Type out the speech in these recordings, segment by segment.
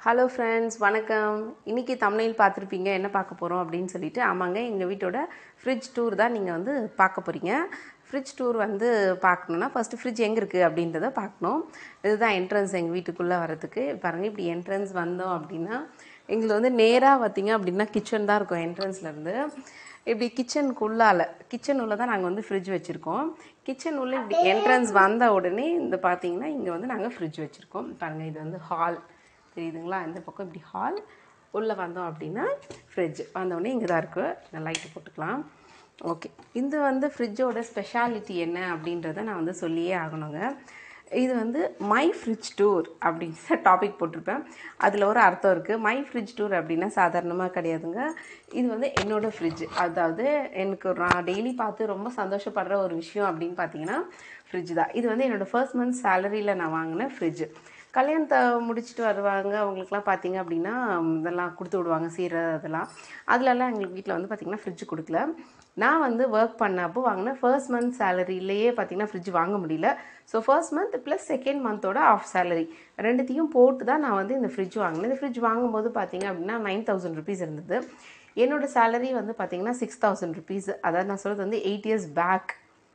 Hello friends வணக்கம் இன்றைக்கி தமிழில் பார்த்துருப்பீங்க என்ன பார்க்க போகிறோம் அப்படின்னு சொல்லிட்டு ஆமாங்க எங்கள் வீட்டோட ஃப்ரிட்ஜ் டூர் தான் நீங்கள் வந்து பார்க்க போகிறீங்க ஃப்ரிட்ஜ் டூர் வந்து பார்க்கணுன்னா ஃபஸ்ட்டு ஃப்ரிட்ஜ் எங்கே இருக்குது அப்படின்றத பார்க்கணும் இதுதான் என்ட்ரன்ஸ் எங்கள் வீட்டுக்குள்ளே வரதுக்கு பாருங்கள் இப்படி என்ட்ரன்ஸ் வந்தோம் அப்படின்னா எங்களுக்கு வந்து நேராக பார்த்தீங்க அப்படின்னா கிச்சன் தான் இருக்கும் என்ட்ரன்ஸ்லேருந்து இப்படி கிச்சனுக்குள்ளால கிச்சன் உள்ள தான் நாங்கள் வந்து ஃப்ரிட்ஜ் வச்சுருக்கோம் கிச்சன் உள்ள இப்படி என்ட்ரன்ஸ் வந்த உடனே இந்த பார்த்தீங்கன்னா இங்கே வந்து நாங்கள் ஃப்ரிட்ஜ் வச்சுருக்கோம் பாருங்கள் இது வந்து ஹால் தெரியுதுங்களா இந்த பக்கம் இப்படி ஹால் உள்ளே வந்தோம் அப்படின்னா ஃப்ரிட்ஜ் வந்தோடனே இங்கே தான் இருக்குது நான் லைட்டு போட்டுக்கலாம் ஓகே இது வந்து ஃப்ரிட்ஜோட ஸ்பெஷாலிட்டி என்ன அப்படின்றத நான் வந்து சொல்லியே ஆகணுங்க இது வந்து மை ஃப்ரிட்ஜ் டூர் அப்படின்ற டாபிக் போட்டிருப்பேன் அதில் ஒரு அர்த்தம் இருக்குது மை ஃப்ரிட்ஜ் டூர் அப்படின்னா சாதாரணமாக கிடையாதுங்க இது வந்து என்னோடய ஃப்ரிட்ஜ் அதாவது எனக்கு நான் டெய்லி பார்த்து ரொம்ப சந்தோஷப்படுற ஒரு விஷயம் அப்படின்னு பார்த்தீங்கன்னா ஃப்ரிட்ஜ் தான் இது வந்து என்னோடய ஃபர்ஸ்ட் மந்த் சேலரியில் நான் வாங்கின ஃப்ரிட்ஜ் கல்யாணத்தை முடிச்சுட்டு வருவாங்க அவங்களுக்குலாம் பார்த்தீங்க அப்படின்னா இதெல்லாம் கொடுத்து விடுவாங்க சீரை அதெல்லாம் அதுலலாம் எங்களுக்கு வீட்டில் வந்து பார்த்திங்கன்னா ஃப்ரிட்ஜ் கொடுக்கல நான் வந்து ஒர்க் பண்ணப்போ வாங்கினேன் ஃபர்ஸ்ட் மந்த் சேலரியிலேயே பார்த்தீங்கன்னா ஃப்ரிட்ஜ் வாங்க முடியல so first month plus second மந்தோட ஆஃப் சேலரி ரெண்டுத்தையும் போட்டு தான் நான் வந்து இந்த ஃப்ரிட்ஜ் வாங்கினேன் இந்த ஃப்ரிட்ஜ் வாங்கும்போது பார்த்தீங்க அப்படின்னா நைன் தௌசண்ட் ருபீஸ் இருந்தது என்னோட சேலரி வந்து பார்த்தீங்கன்னா சிக்ஸ் தௌசண்ட் ருபீஸ் அதாவது நான் சொல்கிறது வந்து eight years back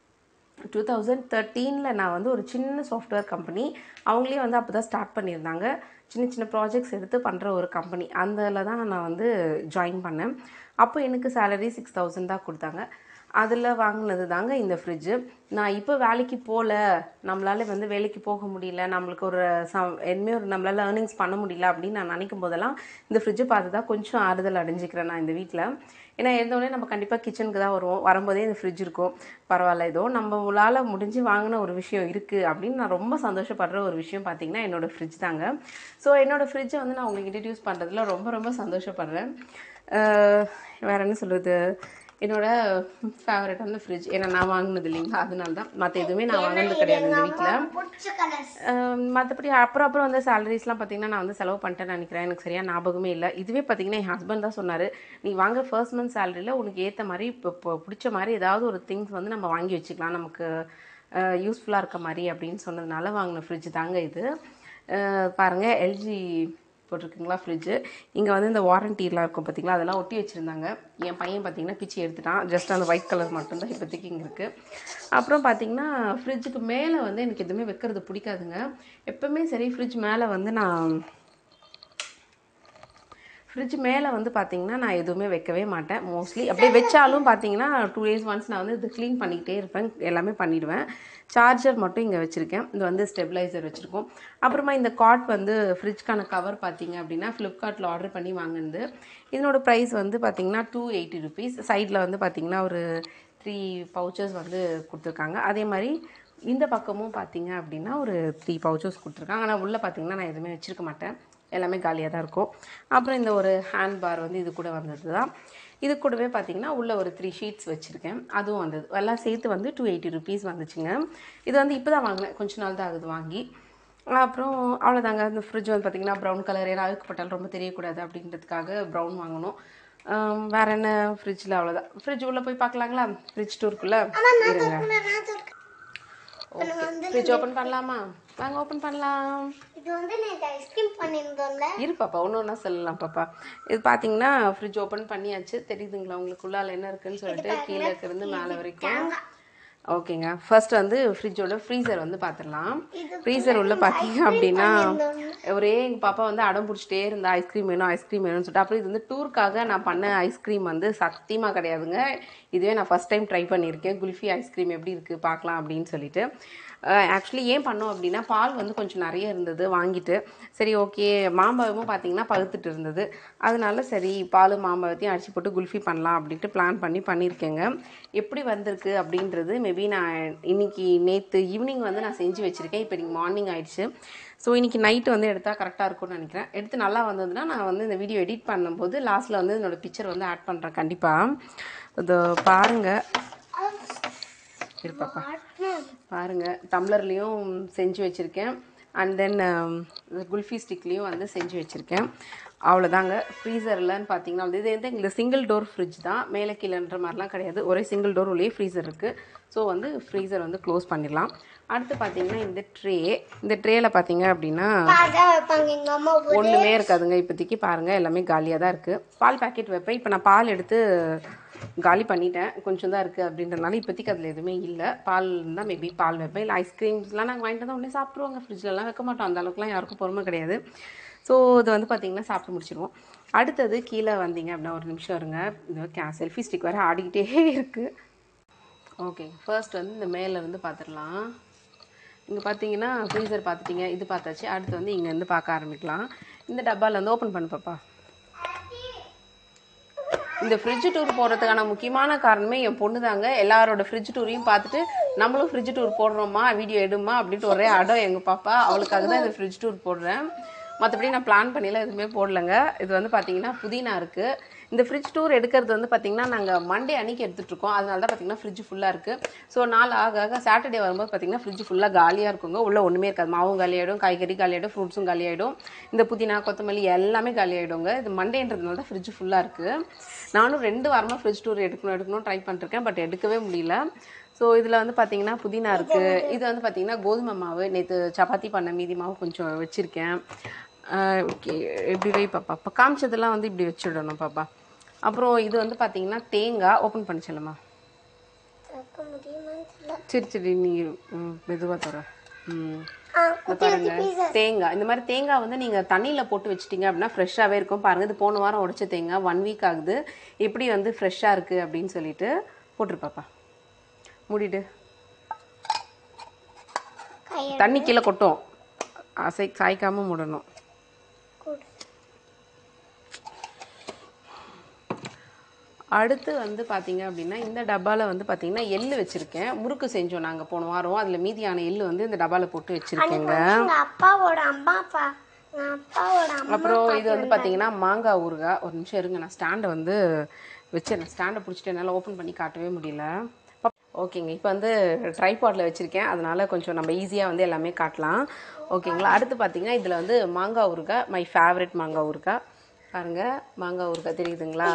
two thousand தேர்ட்டீனில் நான் வந்து ஒரு சின்ன சாஃப்ட்வேர் கம்பெனி அவங்களே வந்து அப்போ தான் ஸ்டார்ட் பண்ணியிருந்தாங்க சின்ன சின்ன ப்ராஜெக்ட்ஸ் எடுத்து பண்ணுற ஒரு கம்பெனி அதில் தான் நான் வந்து ஜாயின் பண்ணேன் அப்போ எனக்கு சேலரி சிக்ஸ் தௌசண்ட் தான் கொடுத்தாங்க அதில் வாங்கினது தாங்க இந்த ஃப்ரிட்ஜு நான் இப்போ வேலைக்கு போகல நம்மளால வந்து வேலைக்கு போக முடியல நம்மளுக்கு ஒரு ச எதுவுமே ஒரு நம்மளால் ஏர்னிங்ஸ் பண்ண முடியல அப்படின்னு நான் நினைக்கும் போதெல்லாம் இந்த ஃப்ரிட்ஜை பார்த்து தான் கொஞ்சம் ஆறுதல் அடைஞ்சிக்கிறேன் நான் இந்த வீட்டில் ஏன்னா இருந்தோடனே நம்ம கண்டிப்பாக கிச்சனுக்கு தான் வருவோம் வரும்போதே இந்த ஃப்ரிட்ஜ் இருக்கும் பரவாயில்ல ஏதோ நம்மளால் முடிஞ்சு வாங்கின ஒரு விஷயம் இருக்குது அப்படின்னு நான் ரொம்ப சந்தோஷப்படுற ஒரு விஷயம் பார்த்தீங்கன்னா என்னோடய ஃப்ரிட்ஜ் தாங்க ஸோ என்னோடய ஃப்ரிட்ஜை வந்து நான் உங்களுக்கு இன்ட்ரடியூஸ் பண்ணுறதுல ரொம்ப ரொம்ப சந்தோஷப்படுறேன் வேறு என்ன சொல்கிறது என்னோட ஃபேவரட்டான ஃப்ரிட்ஜ் ஏன்னா நான் வாங்கினது இல்லைங்களா அதனால தான் மற்ற எதுவுமே நான் வாங்கினது கிடையாது இந்த வீட்டில் மற்றபடி அப்புறம் அப்புறம் வந்து சேலரிஸ்லாம் பார்த்தீங்கன்னா நான் வந்து செலவு பண்ணிட்டேன்னு நினைக்கிறேன் எனக்கு சரியாக ஞாபகமே இல்லை இதுவே பார்த்தீங்கன்னா என் ஹஸ்பண்ட் தான் சொன்னார் நீ வாங்க ஃபர்ஸ்ட் மந்த் சேலரியில் உனக்கு ஏற்ற மாதிரி இப்போ இப்போ பிடிச்ச மாதிரி ஏதாவது ஒரு திங்ஸ் வந்து நம்ம வாங்கி வச்சுக்கலாம் நமக்கு யூஸ்ஃபுல்லாக இருக்க மாதிரி அப்படின்னு சொன்னதுனால வாங்கின ஃப்ரிட்ஜ் தாங்க இது பாருங்கள் எல்ஜி போட்டிருக்குங்களா ஃப்ரிட்ஜு இங்கே வந்து இந்த வாரண்டிலாம் இருக்கும் பார்த்தீங்களா அதெல்லாம் ஒட்டி வச்சுருந்தாங்க என் பையன் பார்த்தீங்கன்னா பிச்சு எடுத்துட்டான் ஜஸ்ட் அந்த ஒயிட் கலர் மட்டும்தான் இப்போதைக்கு இங்கே இருக்குது அப்புறம் பார்த்தீங்கன்னா ஃப்ரிட்ஜுக்கு மேலே வந்து எனக்கு எதுவுமே வைக்கிறது பிடிக்காதுங்க எப்போவுமே சரி ஃப்ரிட்ஜ் மேலே வந்து நான் ஃப்ரிட்ஜ் மேலே வந்து பார்த்தீங்கன்னா நான் எதுவுமே வைக்கவே மாட்டேன் மோஸ்ட்லி அப்படியே வச்சாலும் பார்த்தீங்கன்னா டூ டேஸ் ஒன்ஸ் நான் வந்து இது க்ளீன் பண்ணிக்கிட்டே இருப்பேன் எல்லாமே பண்ணிவிடுவேன் சார்ஜர் மட்டும் இங்கே வச்சுருக்கேன் இது வந்து ஸ்டெபிளைசர் வச்சுருக்கோம் அப்புறமா இந்த காட் வந்து ஃப்ரிட்ஜ்க்கான கவர் பார்த்தீங்க அப்படின்னா ஃப்ளிப்கார்ட்டில் ஆர்டர் பண்ணி வாங்கினது இதனோட ப்ரைஸ் வந்து பார்த்தீங்கன்னா டூ எயிட்டி ருபீஸ் சைடில் வந்து பார்த்தீங்கன்னா ஒரு த்ரீ பவுச்சர்ஸ் வந்து கொடுத்துருக்காங்க அதே மாதிரி இந்த பக்கமும் பார்த்தீங்க அப்படின்னா ஒரு த்ரீ பவுச்சர்ஸ் கொடுத்துருக்காங்க ஆனால் உள்ளே பார்த்தீங்கன்னா நான் எதுவுமே வச்சுருக்க மாட்டேன் எல்லாமே காலியாக தான் இருக்கும் அப்புறம் இந்த ஒரு ஹேண்ட் பார் வந்து இது கூட வந்தது தான் இது கூடவே பார்த்தீங்கன்னா உள்ள ஒரு த்ரீ ஷீட்ஸ் வச்சுருக்கேன் அதுவும் வந்தது எல்லாம் சேர்த்து வந்து டூ எயிட்டி ருபீஸ் வந்துச்சுங்க இது வந்து இப்போ தான் வாங்கினேன் கொஞ்ச நாள் தான் ஆகுது வாங்கி அப்புறம் அவ்வளோதாங்க இந்த ஃப்ரிட்ஜ் வந்து பார்த்திங்கன்னா ப்ரௌன் கலர் ஏன்னா அழுக்கப்பட்டால் ரொம்ப தெரியக்கூடாது அப்படின்றதுக்காக ப்ரௌன் வாங்கணும் வேறு என்ன ஃப்ரிட்ஜில் அவ்வளோதான் ஃப்ரிட்ஜ் உள்ளே போய் பார்க்கலாங்களா ஃப்ரிட்ஜ் டூருக்குள்ளே இருங்க ஓகே ஃப்ரிட்ஜ் ஓப்பன் பண்ணலாமா வாங்க ஓப்பன் பண்ணலாம் இது வந்து நேற்று ஐஸ்கிரீம் பண்ணியிருந்தோம்ல இரு பாப்பா ஒன்று ஒன்றா சொல்லலாம் பாப்பா இது பார்த்தீங்கன்னா ஃப்ரிட்ஜ் ஓப்பன் பண்ணியாச்சு தெரியுதுங்களா உங்களுக்குள்ளால என்ன இருக்குன்னு சொல்லிட்டு கீழே இருக்கிறது மேலே வரைக்கும் ஓகேங்க ஃபர்ஸ்ட் வந்து ஃப்ரிட்ஜோட ஃப்ரீசர் வந்து பார்த்துடலாம் ஃப்ரீசர் உள்ள பார்த்தீங்க அப்படின்னா ஒரே எங்கள் பாப்பா வந்து அடம் பிடிச்சிட்டே இருந்தா ஐஸ்கிரீம் வேணும் ஐஸ்கிரீம் வேணும்னு சொல்லிட்டு அப்புறம் இது வந்து டூருக்காக நான் பண்ண ஐஸ்கிரீம் வந்து சத்தியமாக கிடையாதுங்க இதுவே நான் ஃபஸ்ட் டைம் ட்ரை பண்ணியிருக்கேன் குல்ஃபி ஐஸ்கிரீம் எப்படி இருக்குது பார்க்கலாம் அப்படின்னு சொல்லிட்டு ஆக்சுவலி ஏன் பண்ணோம் அப்படின்னா பால் வந்து கொஞ்சம் நிறைய இருந்தது வாங்கிட்டு சரி ஓகே மாம்பழமும் பார்த்தீங்கன்னா பழுத்துட்டு இருந்தது அதனால சரி பால் மாம்பழத்தையும் அடிச்சு போட்டு குல்ஃபி பண்ணலாம் அப்படின்ட்டு பிளான் பண்ணி பண்ணியிருக்கேங்க எப்படி வந்திருக்கு அப்படின்றது மேபி நான் இன்னைக்கு நேற்று ஈவினிங் வந்து நான் செஞ்சு வச்சுருக்கேன் இப்போ இன்னைக்கு மார்னிங் ஆயிடுச்சு ஸோ இன்றைக்கி நைட்டு வந்து எடுத்தால் கரெக்டாக இருக்கும்னு நினைக்கிறேன் எடுத்து நல்லா வந்ததுன்னா நான் வந்து இந்த வீடியோ எடிட் பண்ணும்போது லாஸ்ட்டில் வந்து என்னோடய பிக்சர் வந்து ஆட் பண்ணுறேன் கண்டிப்பாக இது பாருங்கள் இருப்பாப்பா பாருங்கள் டம்ளர்லேயும் செஞ்சு வச்சுருக்கேன் அண்ட் தென் குல்ஃபி ஸ்டிக்லேயும் வந்து செஞ்சு வச்சுருக்கேன் அவ்வளோதாங்க ஃப்ரீசர்லன்னு பார்த்தீங்கன்னா வந்து இது வந்து எங்களுக்கு சிங்கிள் டோர் ஃப்ரிட்ஜ் தான் மேலே கீழேன்ற மாதிரிலாம் கிடையாது ஒரே சிங்கிள் டோர் உள்ளே ஃப்ரீசர் இருக்குது ஸோ வந்து ஃப்ரீசர் வந்து க்ளோஸ் பண்ணிடலாம் அடுத்து பார்த்தீங்கன்னா இந்த ட்ரே இந்த ட்ரேயில் பார்த்தீங்க அப்படின்னா பாதா வைப்பாங்க எங்க அம்மா ஒரு- ஒன்றுமே இருக்காதுங்க இப்போதைக்கு பாருங்கள் எல்லாமே காலியாக தான் இருக்குது பால் பாக்கெட் வைப்பேன் இப்போ நான் பால் எடுத்து காலி பண்ணிட்டேன் கொஞ்சம் தான் இருக்குது அப்படின்றனால இப்போதைக்கு அதில் எதுவுமே இல்லை பால் இருந்தால் மேபி பால் வைப்பேன் இல்லை ஐஸ்கிரீம்ஸ்லாம் நாங்கள் வாங்கிட்டு தான் உடனே சாப்பிட்ருவாங்க ஃப்ரிட்ஜ்லலாம் வைக்க மாட்டோம் அந்த அளவுக்குலாம் யாருக்கும் பொறுமை கிடையாது ஸோ இது வந்து பார்த்திங்கன்னா சாப்பிட்டு முடிச்சிடுவோம் அடுத்தது கீழே வந்தீங்க அப்படின்னா ஒரு நிமிஷம் இருங்க இந்த கே செல்ஃபி ஸ்டிக் வேறு ஆடிக்கிட்டே இருக்குது ஓகே ஃபர்ஸ்ட் வந்து இந்த மேலே இருந்து பார்த்துடலாம் இங்கே பார்த்தீங்கன்னா ஃப்ரீசர் பார்த்துட்டீங்க இது பார்த்தாச்சு அடுத்து வந்து இங்கேருந்து பார்க்க ஆரம்பிக்கலாம் இந்த டப்பாவில் வந்து ஓப்பன் பண்ணு பாப்பா இந்த ஃப்ரிட்ஜ் டூர் போகிறதுக்கான முக்கியமான காரணமே என் பொண்ணு தாங்க எல்லாரோட ஃப்ரிட்ஜ் டூரையும் பார்த்துட்டு நம்மளும் ஃப்ரிட்ஜ் டூர் போடுறோமா வீடியோ எடுமா அப்படின்ட்டு ஒரே அடம் எங்கள் பாப்பா அவளுக்காக தான் இந்த ஃப்ரிட்ஜ் டூர் போடுறேன் மற்றபடி நான் பிளான் பண்ணிலாம் எதுவுமே போடலைங்க இது வந்து பார்த்தீங்கன்னா புதினா இருக்குது இந்த ஃப்ரிட்ஜ் டூர் எடுக்கிறது வந்து பார்த்தீங்கன்னா நாங்கள் மண்டே அன்னைக்கு எடுத்துகிட்டு இருக்கோம் அதனால தான் பார்த்தீங்கன்னா ஃப்ரிட்ஜ் ஃபுல்லாக இருக்குது ஸோ நாள் ஆக ஆக சாட்டர்டே வரும்போது பார்த்தீங்கன்னா ஃப்ரிட்ஜ் ஃபுல்லாக காலியாக இருக்குங்க உள்ள ஒன்றுமே இருக்காது மாவும் காலியாகிடும் காய்கறி காலியாகிடும் ஃப்ரூட்ஸும் காலியாகிடும் இந்த புதினா கொத்தமல்லி எல்லாமே காலியாகிடுங்க இது மண்டேன்றதுனால தான் ஃப்ரிட்ஜ் ஃபுல்லாக இருக்குது நானும் ரெண்டு வாரமாக ஃப்ரிட்ஜ் டூர் எடுக்கணும் எடுக்கணும் ட்ரை பண்ணிருக்கேன் பட் எடுக்கவே முடியல ஸோ இதில் வந்து பார்த்தீங்கன்னா புதினா இருக்குது இது வந்து பார்த்தீங்கன்னா கோதுமை மாவு நேற்று சப்பாத்தி பண்ண மீதி மாவு கொஞ்சம் வச்சுருக்கேன் ஓகே இப்படி வை பாப்பா இப்போ காமிச்சதெல்லாம் வந்து இப்படி வச்சுடணும் பாப்பா அப்புறம் இது வந்து பார்த்தீங்கன்னா தேங்காய் ஓப்பன் பண்ணி சொல்லுமா திறக்க முடியுமான்னு தெரியல. சரி சரி நீ மெதுவாக தர ம் ஆ, இந்த பாருங்க தேங்காய் இந்த மாதிரி தேங்காய் வந்து நீங்கள் தண்ணியில் போட்டு வச்சிட்டீங்க அப்படின்னா ஃப்ரெஷ்ஷாகவே இருக்கும் பாருங்க இது போன வாரம் உடைச்ச தேங்காய் ஒன் வீக் ஆகுது எப்படி வந்து ஃப்ரெஷ்ஷாக இருக்குது அப்படின்னு சொல்லிட்டு போட்டுருப்பாப்பா மூடிடு கையை தண்ணி கீழே கொட்டும் அசை சாய்க்காம மூடணும் கொடு. அடுத்து வந்து பார்த்தீங்க அப்படின்னா இந்த டப்பாவில் வந்து பார்த்தீங்கன்னா எள்ளு வச்சுருக்கேன் முறுக்கு செஞ்சோம் நாங்கள் போன வாரம் அதில் மீதியான எள்ளு வந்து இந்த டப்பாவில் போட்டு வச்சுருக்கேங்க எங்க அப்பாவோட அம்மா அப்பா எங்க அப்பாவோட அம்மா அப்புறம் இது வந்து பார்த்தீங்கன்னா மாங்காய் ஊறுகாய் ஒரு நிமிஷம் இருங்க நான் ஸ்டாண்டை வந்து வச்சிருந்தேன் ஸ்டாண்டை பிடிச்சிட்டு என்னால் ஓப்பன் பண்ணி காட்டவே முடியல ஓகேங்க இப்போ வந்து ட்ரைபாட்டில் வச்சுருக்கேன் அதனால கொஞ்சம் நம்ம ஈஸியாக வந்து எல்லாமே காட்டலாம் ஓகேங்களா அடுத்து பார்த்தீங்கன்னா இதில் வந்து மாங்காய் ஊறுகாய் மை ஃபேவரட் மாங்காய் ஊறுகாய் பாருங்கள் மாங்காய் ஊறுகாய் தெரியுதுங்களா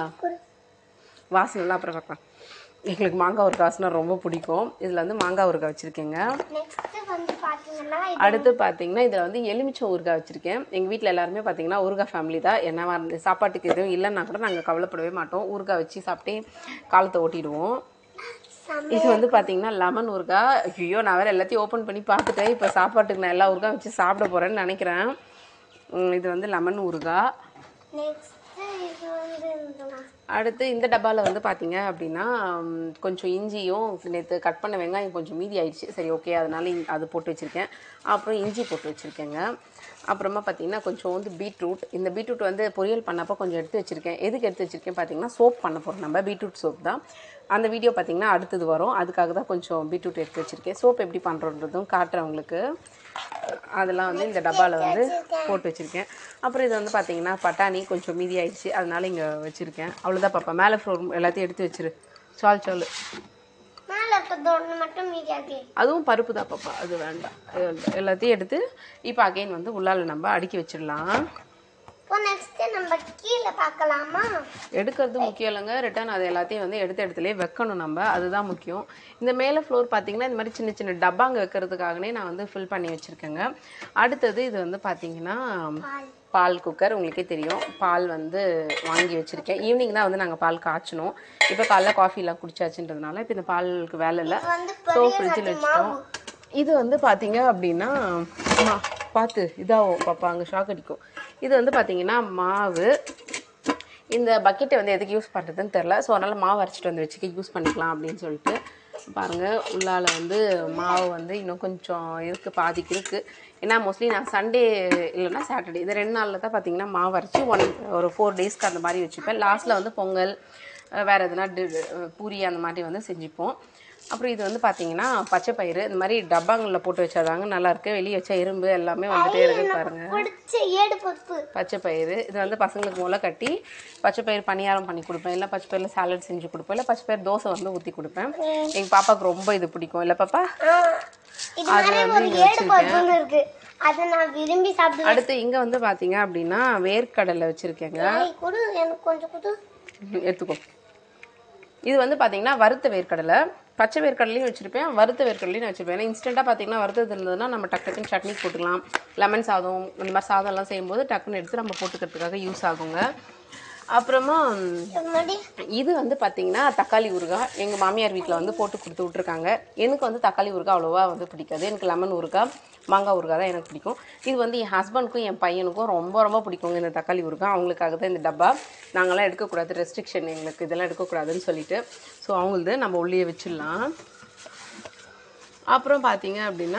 வாசனைலாம் அப்புறம் பார்க்கலாம் எங்களுக்கு மாங்காய் ஊறுகாய் வாசனை ரொம்ப பிடிக்கும் இதில் வந்து மாங்காய் ஊறுகாய் வச்சுருக்கேங்க நெக்ஸ்ட் வந்து பாத்தீங்கன்னா இது அடுத்து பார்த்தீங்கன்னா இதில் வந்து எலுமிச்சை ஊறுகாய் வச்சுருக்கேன் எங்கள் வீட்டில் எல்லாருமே பார்த்தீங்கன்னா ஊறுகாய் ஃபேமிலி தான் என்னவா இருந்து சாப்பாட்டுக்கு எதுவும் இல்லைன்னா கூட நாங்கள் கவலைப்படவே மாட்டோம் ஊறுகாய் வச்சு சாப்பிட்டே காலத்தை ஓட்டிடுவோம் செம்ம இது வந்து பார்த்தீங்கன்னா லெமன் ஊறுகாய் ஐயோ நான் வேறு எல்லாத்தையும் ஓப்பன் பண்ணி பார்த்துட்டேன் இப்போ சாப்பாட்டுக்கு நான் எல்லா ஊறுகாய் வச்சு சாப்பிட போகிறேன்னு நினைக்கிறேன் உம், இது வந்து லெமன் ஊறுகாய் நெக்ஸ்ட் இது வந்து இந்த அடுத்து இந்த டப்பாவில் வந்து பார்த்தீங்க அப்படின்னா ம், கொஞ்சம் இஞ்சியும் நேற்று கட் பண்ண வெங்காயம் கொஞ்சம் மீதி ஆயிடுச்சு சரி ஓகே அதனால இ- அது போட்டு வச்சுருக்கேன் அப்புறம் இஞ்சி போட்டு வச்சுருக்கேங்க அப்புறமா பார்த்தீங்கன்னா கொஞ்சம் வந்து பீட்ரூட் இந்த பீட்ரூட் வந்து பொரியல் பண்ணப்போ கொஞ்சம் எடுத்து வச்சுருக்கேன் எதுக்கு எடுத்து வச்சுருக்கேன் பார்த்தீங்கன்னா சோப் பண்ண போகிறோம் நம்ம பீட்ரூட் சோப் தான் அந்த வீடியோ பார்த்தீங்கன்னா அடுத்தது வரும் அதுக்காக தான் கொஞ்சம் பீட்ரூட் எடுத்து வச்சுருக்கேன் சோப் எப்படி பண்ணுறன்றதும் காட்டுறேன் உங்களுக்கு அதெல்லாம் வந்து இந்த டப்பாவில் வந்து போட்டு வச்சுருக்கேன் அப்புறம் இது வந்து பார்த்தீங்கன்னா பட்டாணி கொஞ்சம் மீதி ஆயிடுச்சு அதனால இங்கே வச்சுருக்கேன் அவ்வளோதான் பாப்பா மேலே ஃப்ளோர் எல்லாத்தையும் எடுத்து வச்சிரு சால் சால் மேல இருக்கிறது ஒண்ணு மட்டும் மீதியாக்கி அதுவும் பருப்பு தான் பாப்பா அது வேண்டாம் எல்~ எல்லாத்தையும் எடுத்து இப்போ அகைன் வந்து உள்ளால நம்ம அடுக்கி வச்சிடலாம் இப்போ நெக்ஸ்ட் நம்ம கீழே பார்க்கலாமா எடுக்கிறது முக்கியம் இல்லைங்க ரிட்டர்ன் அது எல்லாத்தையும் வந்து எடுத்த இடத்துலயே வைக்கணும் நம்ம அதுதான் முக்கியம் இந்த மேலே ஃப்ளோர் பார்த்தீங்கன்னா இந்த மாதிரி சின்ன சின்ன டப்பாங்க வைக்கிறதுக்காகனே நான் வந்து ஃபில் பண்ணி வச்சுருக்கேங்க அடுத்தது இது வந்து பார்த்தீங்கன்னா பால் பால் குக்கர் உங்களுக்கே தெரியும் பால் வந்து வாங்கி வச்சுருக்கேன் ஈவினிங் தான் வந்து நாங்கள் பால் காய்ச்சணும் இப்போ காலைல காஃபிலாம் குடிச்சாச்சுன்றதுனால இப்போ இந்த பாலுக்கு வேலை இல்லை இது வந்து ஸோ பெரிய ஃப்ரிட்ஜில் வாட்டி வச்சுட்டோம் மாவு இது வந்து பார்த்தீங்க அப்படின்னா மா பார்த்து இதாகும் பாப்பா அங்கே ஷாக் அடிக்கும் இது வந்து பார்த்தீங்கன்னா மாவு இந்த பக்கெட்டை வந்து எதுக்கு யூஸ் பண்ணுறதுன்னு தெரில ஸோ அதனால் மாவு அரைச்சிட்டு வந்து வச்சுக்க யூஸ் பண்ணிக்கலாம் அப்படின்னு சொல்லிட்டு பாருங்கள் உள்ளால வந்து மாவு வந்து இன்னும் கொஞ்சம் இருக்குது பாதிக்கு இருக்குது ஏன்னா மோஸ்ட்லி நான் சண்டே இல்லைன்னா சாட்டர்டே இந்த ரெண்டு நாளில் தான் பார்த்தீங்கன்னா மாவு அரைச்சி ஒன் ஒரு ஃபோர் டேஸ்க்கு அந்த மாதிரி வச்சுப்பேன் லாஸ்ட்டில் வந்து பொங்கல் அஹ் வேறு எதுனா டி பூரி அந்த மாதிரி வந்து செஞ்சுப்போம் அப்புறம் இது வந்து பார்த்தீங்கன்னா பச்சை பயிறு இந்த மாதிரி டப்பாங்களில் போட்டு வச்சாதாங்க நல்லா இருக்கு வெளியே வச்சா எறும்பு எல்லாமே வந்துட்டே இருக்கு பாருங்க பிடிச்ச ஏடு பருப்பு பச்சை பயிறு இது வந்து பசங்களுக்கு முளை கட்டி பச்சை பயிர் பணியாரம் பண்ணி கொடுப்பேன் இல்லை பச்சை பயிரில் சாலட் செஞ்சு கொடுப்பேன் இல்லை பச்சை பயிர் தோசை வந்து ஊற்றி கொடுப்பேன் எங்கள் பாப்பாவுக்கு ரொம்ப இது பிடிக்கும் இல்லை பாப்பா ஆ, இது மாதிரி ஒரு ஏடு பருப்புன்னு இருக்கு அதை நான் விரும்பி சாப்பிடுவேன் அடுத்து இங்கே வந்து பார்த்தீங்க அப்படின்னா வேர்க்கடலை வச்சுருக்கேங்க ஏய், கொடு எனக்கு கொஞ்சம் கொடு எடுத்துக்கோ இது வந்து பார்த்தீங்கன்னா வறுத்த வேர்க்கடலை பச்சை வேர்க்கடலையும் வச்சுருப்பேன் வறுத்த வேர்க்கடலையும் வச்சுருப்பேன் ஏன்னா இன்ஸ்டண்ட்டாக பார்த்தீங்கன்னா வறுத்தது இருந்ததுன்னா நம்ம டக்கு டக்குன்னு சட்னி போட்டுக்கலாம் லெமன் சாதம் இந்த மாதிரி சாதம்லாம் செய்யும்போது டக்குன்னு எடுத்து நம்ம போட்டுக்கிறதுக்காக யூஸ் ஆகுங்க அப்புறமா முன்னாடி இது வந்து பார்த்தீங்கன்னா தக்காளி ஊறுகாய் எங்கள் மாமியார் வீட்டில் வந்து போட்டு கொடுத்து விட்ருக்காங்க எனக்கு வந்து தக்காளி ஊறுகாய் அவ்வளோவா வந்து பிடிக்காது எனக்கு லெமன் ஊறுகாய் மாங்காய் ஊறுகாய் தான் எனக்கு பிடிக்கும் இது வந்து என் ஹஸ்பண்டுக்கும் என் பையனுக்கும் ரொம்ப ரொம்ப பிடிக்குங்க இந்த தக்காளி ஊறுகாய் அவங்களுக்காக தான் இந்த டப்பா நாங்களாம் எடுக்கக்கூடாது ரெஸ்ட்ரிக்ஷன் எங்களுக்கு இதெல்லாம் எடுக்கக்கூடாதுன்னு சொல்லிட்டு ஸோ அவங்களது நம்ம உள்ளே வச்சிடலாம் அப்புறம் பார்த்தீங்க அப்படின்னா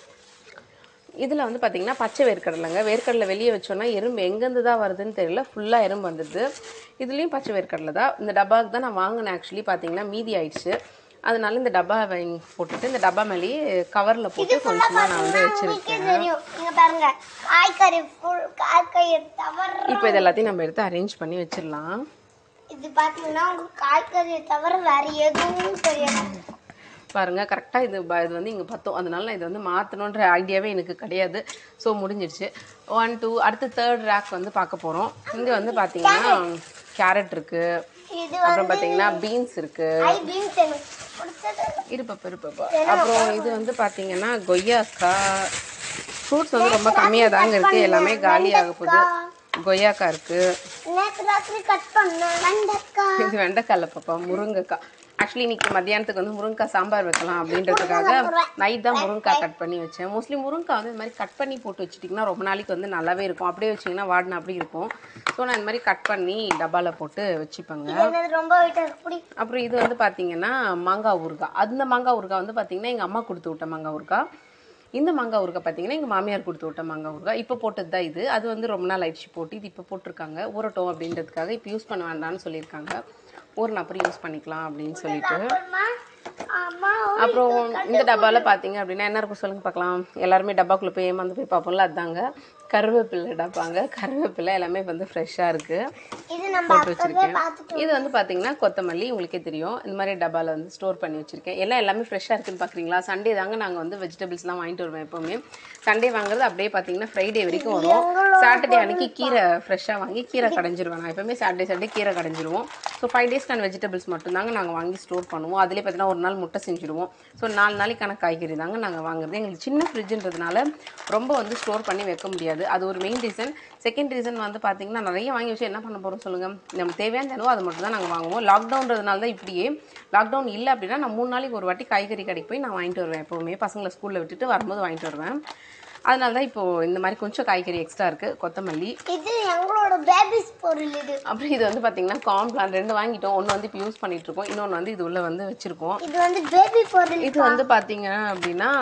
இதில் வந்து பார்த்தீங்கன்னா பச்சை வேர்க்கடலைங்க வேர்க்கடலை வெளியே வச்சோன்னா எறும்பு எங்கேருந்து தான் வருதுன்னு தெரியல ஃபுல்லாக எறும்பு வந்துடுது இதுலேயும் பச்சை வேர்க்கடலை தான் இந்த டப்பாவுக்கு தான் நான் வாங்கினேன் ஆக்சுவலி பார்த்தீங்கன்னா மீதி ஆயிடுச்சு அதனால இந்த டப்பா வாங்கி போட்டுட்டு இந்த டப்பா மேலேயே கவரில் போட்டு கொஞ்சமாக நான் வந்து உங்களுக்கே வச்சுருக்கேன் தெரியும் இங்க பாருங்க காய்கறி ஃபுல் காய்கறி தவிர இப்போ இது எல்லாத்தையும் நம்ம எடுத்து அரேஞ்ச் பண்ணி வச்சிடலாம் இது பாத்தீங்கன்னா உங்களுக்கு காய்கறி தவிர வேற எதுவும் தெரியாது பாருங்க கரெக்டாக இது ப- இது வந்து இங்கே பத்தும் அதனால நான் இது வந்து மாற்றணுன்ற ஐடியாவே எனக்கு கிடையாது ஸோ முடிஞ்சிருச்சு ஒன் டூ அடுத்து தேர்ட் ரேக் வந்து பார்க்க போகிறோம் இங்கே வந்து பார்த்தீங்கன்னா கேரட் இருக்குது இது அப்புறம் பார்த்தீங்கன்னா பீன்ஸ் இருக்குது ஐ பீன்ஸ் எனக்கு பிடிச்சது இருப்பப்பா இருப்பப்பா அப்புறம் இது வந்து பார்த்தீங்கன்னா கொய்யாக்காய் ஃப்ரூட்ஸ் வந்து ரொம்ப கம்மியாக தாங்க இருக்குது எல்லாமே காலி ஆக போகுது கொய்யாக்காய் இருக்குது நேற்று ராத்திரி கட் பண்ணேன் வெண்டைக்காய் இது வெண்டைக்காயில் பாப்பா முருங்கைக்காய் ஆக்சுவலி இன்னைக்கு மத்தியானத்துக்கு வந்து முருங்கைக்காய் சாம்பார் வைக்கலாம் அப்படின்றதுக்காக நைட் தான் முருங்கைக்காய் கட் பண்ணி வச்சேன் மோஸ்ட்லி முருங்கைக்காய் வந்து இந்த மாதிரி கட் பண்ணி போட்டு வச்சிட்டிங்கன்னா ரொம்ப நாளைக்கு வந்து நல்லாவே இருக்கும் அப்படியே வச்சிங்கன்னா வாடினா அப்படி இருக்கும் ஸோ நான் இந்த மாதிரி கட் பண்ணி டப்பாவில் போட்டு வச்சுப்பேங்க எனக்கு ரொம்ப வீட்டை பிடி அப்புறம் இது வந்து பார்த்தீங்கன்னா மாங்காய் ஊறுகாய் அந்த மாங்காய் ஊறுகாய் வந்து பார்த்தீங்கன்னா எங்கள் அம்மா கொடுத்து விட்ட மாங்காய் ஊறுகாய் இந்த மாங்காய் ஊறுகாய் பார்த்தீங்கன்னா எங்கள் மாமியார் கொடுத்து விட்ட மாங்காய் ஊறுகாய் இப்போ போட்டது தான் இது அது வந்து ரொம்ப நாள் ஆயிடுச்சு போட்டு இது இப்போ போட்டிருக்காங்க ஊறட்டும் அப்படின்றதுக்காக இப்போ யூஸ் பண்ண வேண்டாம்னு சொல்லியிருக்காங்க ஊறின அப்புறம் யூஸ் பண்ணிக்கலாம் அப்படின்னு சொல்லிட்டு அம்மா அம்மா அப்புறம் இந்த டப்பாவில் பார்த்தீங்க அப்படின்னா என்ன இருக்கும் சொல்லுங்க பார்க்கலாம் எல்லாருமே டப்பாக்குள்ளே போய் ஏமாந்து போய் பார்ப்போம்ல அதாங்க கருவேப்பிலை டப்பாங்க கருவேப்பிலை எல்லாமே வந்து ஃப்ரெஷ்ஷாக இருக்குது இது நம்ம போட்டு அப்பவே வச்சிருக்கேன் பார்த்துட்டோம் இது வந்து பாத்தீங்கன்னா கொத்தமல்லி உங்களுக்கே தெரியும் இந்த மாதிரி டப்பால வந்து ஸ்டோர் பண்ணி வச்சிருக்கேன் எல்லாம் எல்லாமே ஃப்ரெஷ்ஷாக இருக்குன்னு பார்க்குறீங்களா சண்டே தாங்க நாங்கள் வந்து வெஜிடபிள்ஸ்லாம் வாங்கிட்டு வருவோம் எப்பவுமே சண்டே வாங்குறது அப்படியே பார்த்தீங்கன்னா ஃப்ரைடே வரைக்கும் வரும் சாட்டர்டே அன்னைக்கு கீரை ஃப்ரெஷ்ஷாக வாங்கி கீரை கடைஞ்சிருவேன் நான் எப்பவுமே சாட்டர்டே சண்டே கீரை கடைஞ்சிருவோம் ஸோ ஃபைவ் டேஸ்க்கான வெஜிடபிள்ஸ் மட்டும்தாங்க நாங்கள் வாங்கி ஸ்டோர் பண்ணுவோம் அதிலே பார்த்தீங்கன்னா ஒரு நாள் முட்டை செஞ்சுருவோம் ஸோ நாலு நாளைக்கான காய்கறி தாங்க நாங்கள் வாங்குறது எங்களுக்கு சின்ன ஃப்ரிட்ஜுன்றதுனால ரொம்ப வந்து ஸ்டோர் பண்ணி வைக்க முடியாது அது ஒரு மெயின் ரீசன் செகண்ட் ரீசன் வந்து பார்த்தீங்கன்னா நிறைய வாங்கி வச்சு என்ன பண்ண போகிறோம் சொல்லுங்கள் நம்ம தேவையான தனவோ அது மட்டும் தான் நாங்கள் வாங்குவோம் லாக்டவுன்றதுனால தான் இப்படியே லாக்டவுன் இல்லை அப்படின்னா நான் மூணு நாளைக்கு ஒரு வாட்டி காய்கறி கடைக்கு போய் நான் வாங்கிட்டு வருவேன் எப்போவுமே பசங்களை ஸ்கூலில் விட்டுட்டு வரும்போது வாங்கிட்டு வருவேன் அதனால தான் இப்போது இந்த மாதிரி கொஞ்சம் காய்கறி எக்ஸ்ட்ரா இருக்குது கொத்தமல்லி இது எங்களோட பேபிஸ் பொருள் இது அப்புறம் இது வந்து பார்த்தீங்கன்னா காம்ப்ளான் ரெண்டு வாங்கிட்டோம் ஒன்று வந்து இப்போ யூஸ் பண்ணிட்டு இருக்கோம் இன்னொன்று வந்து இது உள்ள வந்து வச்சுருக்கோம் இது வந்து பேபி பொருள் இது வந்து பார்த்தீங்க அப்படின்னா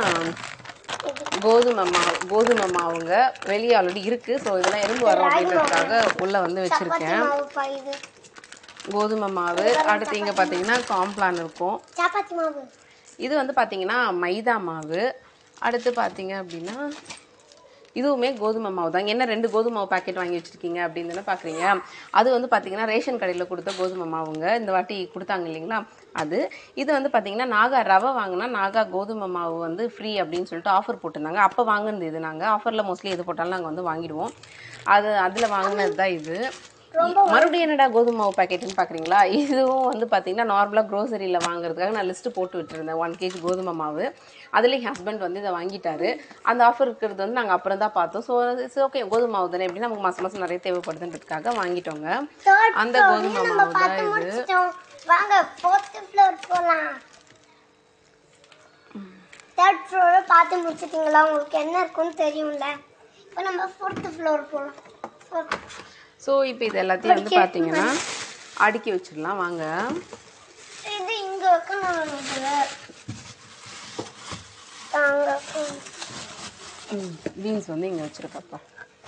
கோதுமை மாவு கோதுமை மாவுங்க வெளியே ஆல்ரெடி இருக்கு ஸோ இதெல்லாம் எறும்பு வரும் அப்படின்றதுக்காக உள்ள வந்து வச்சிருக்கேன் மாவுப்பா இது கோதுமை மாவு அடுத்து இங்கே பார்த்தீங்கன்னா காம்ப்ளான் இருக்கும் சப்பாத்தி மாவு இது வந்து பார்த்தீங்கன்னா மைதா மாவு அடுத்து பார்த்தீங்க அப்படின்னா இதுவுமே கோதுமை மாவு தான் என்ன ரெண்டு கோதுமை மாவு பாக்கெட் வாங்கி வச்சிருக்கீங்க அப்படின்னு தானே பார்க்குறீங்க அது வந்து பார்த்தீங்கன்னா ரேஷன் கடையில் கொடுத்த கோதுமை மாவுங்க இந்த வாட்டி கொடுத்தாங்க இல்லைங்களா அது இது வந்து பார்த்தீங்கன்னா நாகா ரவை வாங்கினா நாகா கோதுமை மாவு வந்து ஃப்ரீ அப்படின்னு சொல்லிட்டு ஆஃபர் போட்டிருந்தாங்க அப்போ வாங்கினது இது நாங்கள் ஆஃபரில் மோஸ்ட்லி எது போட்டாலும் நாங்கள் வந்து வாங்கிடுவோம் அது அதில் வாங்கினது தான் இது மறுபடியும் என்னடா கோதுமை மாவு பாக்கெட்டுன்னு பார்க்குறீங்களா இதுவும் வந்து பார்த்தீங்கன்னா நார்மலாக க்ரோசரியில் வாங்குறதுக்காக நான் லிஸ்ட்டு போட்டு விட்டுருந்தேன் ஒன் கேஜி கோதுமை மாவு அதில் என் ஹஸ்பண்ட் வந்து இதை வாங்கிட்டாரு அந்த ஆஃபர் இருக்கிறது வந்து நாங்கள் அப்புறம் தான் பார்த்தோம் ஸோ இட்ஸ் ஓகே கோதுமை மாவு தானே எப்படின்னா நமக்கு மாதம் மாதம் நிறைய தேவைப்படுதுன்றதுக்காக வாங்கிட்டோங்க Third அந்த floor கோதுமை நம்ம மாவு தான் பார்த்து இது முடிச்சிட்டோம் வாங்க ஃபோர்த் ஃப்ளோர் போலாம் தேர்ட் ஃப்ளோரை பார்த்து முடிச்சிட்டீங்களா உங்களுக்கு என்ன இருக்குன்னு தெரியும்ல இப்போ நம்ம ஃபோர்த் ஃப்ளோர் போகலாம் Fourth. ஸோ இப்போ இது எல்லாத்தையும் வந்து பார்த்தீங்கன்னா அடுக்கி வச்சிடலாம் வாங்க இது இங்க வைக்கணும் இதுல தாங்க ம். பீன்ஸ் வந்து இங்கே வச்சுருக்கப்பா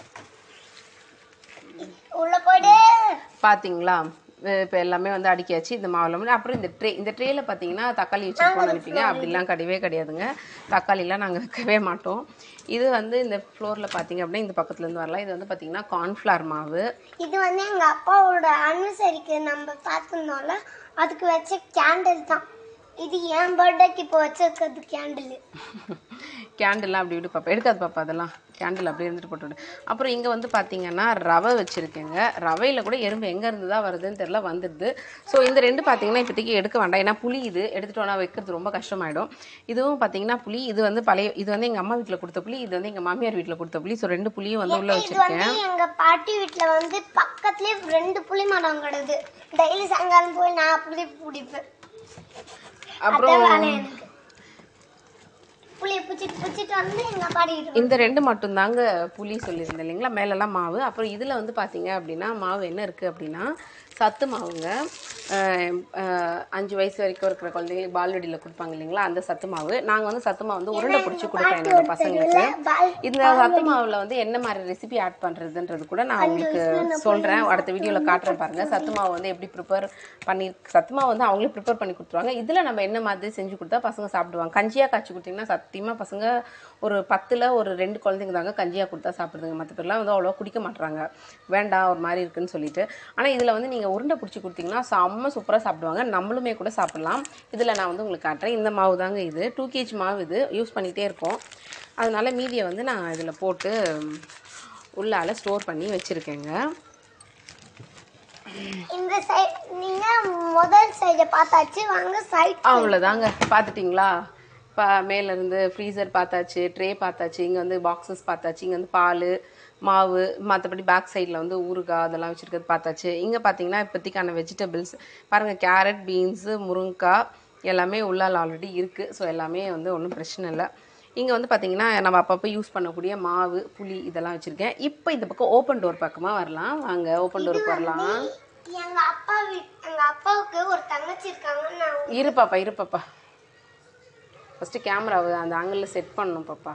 உள்ள போயிடு பார்த்தீங்களா இப்போ எல்லாமே வந்து அடிக்காச்சு இந்த மாவுல வந்து அப்புறம் இந்த ட்ரே இந்த ட்ரேயில் பார்த்தீங்கன்னா தக்காளி வச்சுருப்போம் நினைப்பீங்க அப்படிலாம் கிடையவே கிடையாதுங்க தக்காளிலாம் நாங்கள் வைக்கவே மாட்டோம் இது வந்து இந்த ஃப்ளோரில் பார்த்தீங்க அப்படின்னா இந்த பக்கத்துலேருந்து வரலாம் இது வந்து பார்த்தீங்கன்னா கார்ன்ஃப்ளவர் மாவு இது வந்து எங்க அப்பாவோட அனிவர்சரிக்கு நம்ம பார்த்துருந்தோம்ல அதுக்கு வச்ச கேண்டில் தான் இது என் பர்த்டேக்கு இப்போ வச்சிருக்கிறது கேண்டில் கேண்டெல்லாம் அப்படி இப்படி பாப்பா எடுக்காது பாப்பா அதெல்லாம் கேண்டில் அப்படியே இருந்துட்டு போட்டு அப்புறம் இங்கே வந்து பார்த்தீங்கன்னா ரவை வச்சுருக்கேங்க ரவையில் கூட எறும்பு எங்கே இருந்து தான் வருதுன்னு தெரில வந்துடுது ஸோ இந்த ரெண்டு பார்த்தீங்கன்னா இப்போதைக்கு எடுக்க வேண்டாம் ஏன்னா புளி இது எடுத்துட்டோன்னா வைக்கிறது ரொம்ப கஷ்டமாயிடும் இதுவும் பார்த்தீங்கன்னா புளி இது வந்து பழைய இது வந்து எங்கள் அம்மா வீட்டில் கொடுத்த புளி இது வந்து எங்கள் மாமியார் வீட்டில் கொடுத்த புளி ஸோ ரெண்டு புளியும் வந்து உள்ளே இது வச்சுருக்கேன் வந்து எங்க பாட்டி வீட்ல வந்து பக்கத்துலயே ரெண்டு புளி மரம் கிடக்குது டெய்லி சாயங்காலம் போய் நான் புளி பிடிப்பேன் அப்புறம் அதான் வேலை எனக்கு புளியை பிடிச்சிட்டு பிடிச்சிட்டு வந்து எங்க பாட்டி வீட்டு இந்த ரெண்டு மட்டும்தாங்க புளி சொல்லியிருந்தேன் இல்லைங்களா மேலெல்லாம் மாவு அப்புறம் இதில் வந்து பார்த்தீங்க அப்படின்னா மாவு என்ன இருக்குது அப்படின்னா சத்து மாவுங்க அஹ் அஹ் அஞ்சு வயசு வரைக்கும் இருக்கிற குழந்தைங்களுக்கு பால்வடியில் கொடுப்பாங்க இல்லைங்களா அந்த சத்து மாவு நாங்கள் வந்து சத்து மாவு வந்து உருண்டை பிடிச்சி கொடுப்பேன் என்னோட பசங்களுக்கு பால் இந்த சத்து மாவில் வந்து என்ன மாதிரி ரெசிபி ஆட் பண்ணுறதுன்றது கூட நான் உங்களுக்கு சொல்கிறேன் அடுத்த வீடியோவில் காட்டுறேன் பாருங்கள் சத்து மாவு வந்து எப்படி ப்ரிப்பேர் பண்ணி சத்து மாவு வந்து அவங்களே ப்ரிப்பேர் பண்ணி கொடுத்துருவாங்க இதில் நம்ம என்ன மாதிரி செஞ்சு கொடுத்தா பசங்க சாப்பிடுவாங்க கஞ்சியாக காய்ச்சி கொடுத்தீங்கன்னா சத்தியமாக பசங்க ஒரு பத்தில் ஒரு ரெண்டு குழந்தைங்க தாங்க கஞ்சியாக கொடுத்தா சாப்பிடுதுங்க மற்ற பேர்லாம் வந்து அவ்வளோ குடிக்க மாட்றாங்க வேண்டாம் ஒரு மாதிரி இருக்குன்னு சொல்லிட்டு ஆனால் இதில் வந்து நீங்கள் உருண்டை பிடிச்சி கொடுத்தீங்கன்னா செம்ம சூப்பராக சாப்பிடுவாங்க நம்மளுமே கூட சாப்பிடலாம் இதில் நான் வந்து உங்களுக்கு காட்டுறேன் இந்த மாவு தாங்க இது டூ கேஜி மாவு இது யூஸ் பண்ணிகிட்டே இருக்கோம் அதனால மீதியை வந்து நான் இதில் போட்டு உள்ளால ஸ்டோர் பண்ணி வச்சுருக்கேங்க இந்த சைடு நீங்க முதல் சைடை பார்த்தாச்சு வாங்க சைட் அவ்வளோதாங்க பார்த்துட்டிங்களா இப்போ மேலேருந்து ஃப்ரீசர் பார்த்தாச்சு ட்ரே பார்த்தாச்சு இங்கே வந்து பாக்ஸஸ் பார்த்தாச்சு இங்கே வந்து பால் மாவு மற்றபடி பேக் சைடில் வந்து ஊறுகாய் அதெல்லாம் வச்சுருக்கிறது பார்த்தாச்சு இங்கே பார்த்தீங்கன்னா இப்போதைக்கான வெஜிடபிள்ஸ் பாருங்கள் கேரட் பீன்ஸு முருங்கைக்காய் எல்லாமே உள்ளால் ஆல்ரெடி இருக்குது ஸோ எல்லாமே வந்து ஒன்றும் பிரச்சனை இல்லை இங்கே வந்து பார்த்தீங்கன்னா நம்ம அப்பப்போ யூஸ் பண்ணக்கூடிய மாவு புளி இதெல்லாம் வச்சுருக்கேன் இப்போ இந்த பக்கம் ஓப்பன் டோர் பக்கமாக வரலாம் வாங்க ஓப்பன் டோருக்கு வரலாம் எங்க அப்பா வீட் எங்க அப்பாவுக்கு ஒரு தங்கச்சி இருக்காங்க நான் இரு பாப்பா இரு பாப்பா ஃபஸ்ட்டு கேமராவை அந்த ஆங்கிளில் செட் பண்ணணும் பாப்பா